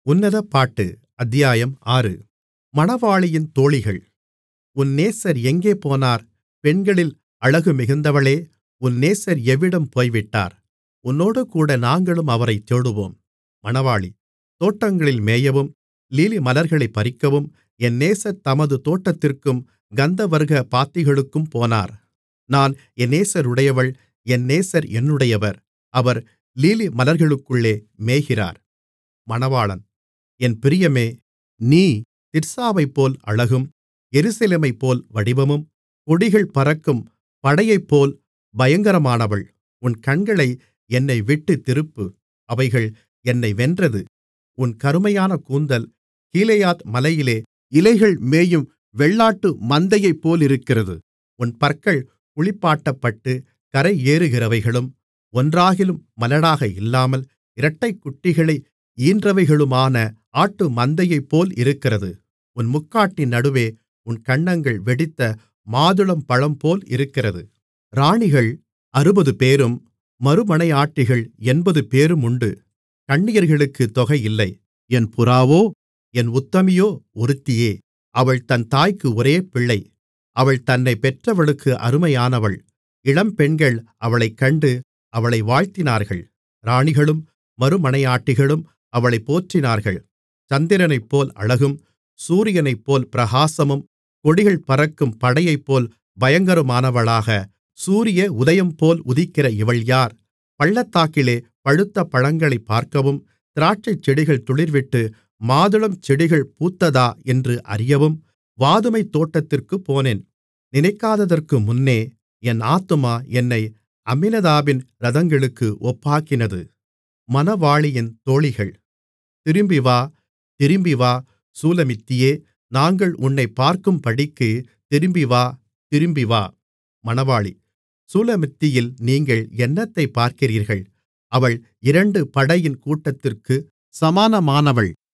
உன்னத பாட்டு அத்தியாயம் ஆறு மணவாளியின் தோழிகள் உன் நேசர் எங்கே போனார் பெண்களில் அழகுமிகுந்தவளே உன் நேசர் எவ்விடம் போய்விட்டார் உன்னோடுகூட நாங்களும் அவரைத் தேடுவோம் மணவாளி தோட்டங்களில் மேயவும் லீலிமலர்களைப் பறிக்கவும் என் நேசர் தமது தோட்டத்திற்கும் கந்தவர்க்க பாத்திகளுக்கும் போனார் நான் என் நேசருடையவள் என் நேசர் என்னுடையவர் அவர் லீலிமலர்களுக்குள்ளே மேய்கிறார் மணவாளன் என் பிரியமே நீ திர்சாவைப்போல் அழகும் எருசலேமைப்போல் வடிவமும் கொடிகள் பறக்கும் படையைப்போல் பயங்கரமானவள் உன் கண்களை என்னைவிட்டுத் திருப்பு அவைகள் என்னை வென்றது உன் கருமையான கூந்தல் கீலேயாத் மலையிலே இலைகள் மேயும் வெள்ளாட்டு மந்தையைப்போலிருக்கிறது உன் பற்கள் குளிப்பாட்டப்பட்டு கரையேறுகிறவைகளும் ஒன்றாகிலும் மலடாக இல்லாமல் இரட்டைக்குட்டிகளை ஈன்றவைகளுமான ஆட்டுமந்தையைப்போல் இருக்கிறது உன் முக்காட்டின் நடுவே உன் கன்னங்கள் வெடித்த மாதுளம்பழம்போல் இருக்கிறது ராணிகள் அறுபதுபேரும் மறுமனையாட்டிகள் எண்பதுபேருமுண்டு கன்னியர்களுக்குத் தொகையில்லை என் புறாவோ என் உத்தமியோ ஒருத்தியே அவள் தன் தாய்க்கு ஒரே பிள்ளை அவள் தன்னைப் பெற்றவளுக்கு அருமையானவள் இளம்பெண்கள் அவளைக் கண்டு அவளை வாழ்த்தினார்கள் ராணிகளும் மறுமனையாட்டிகளும் அவளைப் போற்றினார்கள் சந்திரனைப்போல் அழகும் சூரியனைப்போல் பிரகாசமும் கொடிகள் பறக்கும் படையைப்போல் பயங்கரமானவளாக சூரிய உதயம்போல் உதிக்கிற இவள் யார் பள்ளத்தாக்கிலே பழுத்த பழங்களைப் பார்க்கவும் திராட்சைச்செடிகள் துளிர்விட்டு மாதுளம் செடிகள் பூத்ததா என்று அறியவும் வாதுமைத் தோட்டத்திற்குப் போனேன் நினைக்காததற்கு முன்னே என் ஆத்துமா என்னை அம்மினதாபின் இரதங்களுக்கு ஒப்பாக்கினது மணவாளியின் தோழிகள் திரும்பிவா திரும்பிவா சூலமித்தியே நாங்கள் உன்னைப் பார்க்கும்படிக்குத் திரும்பிவா திரும்பிவா மணவாளி சூலமித்தியில் நீங்கள் என்னத்தைப் பார்க்கிறீர்கள் அவள் இரண்டு படையின் கூட்டத்திற்குச் சமானமானவள்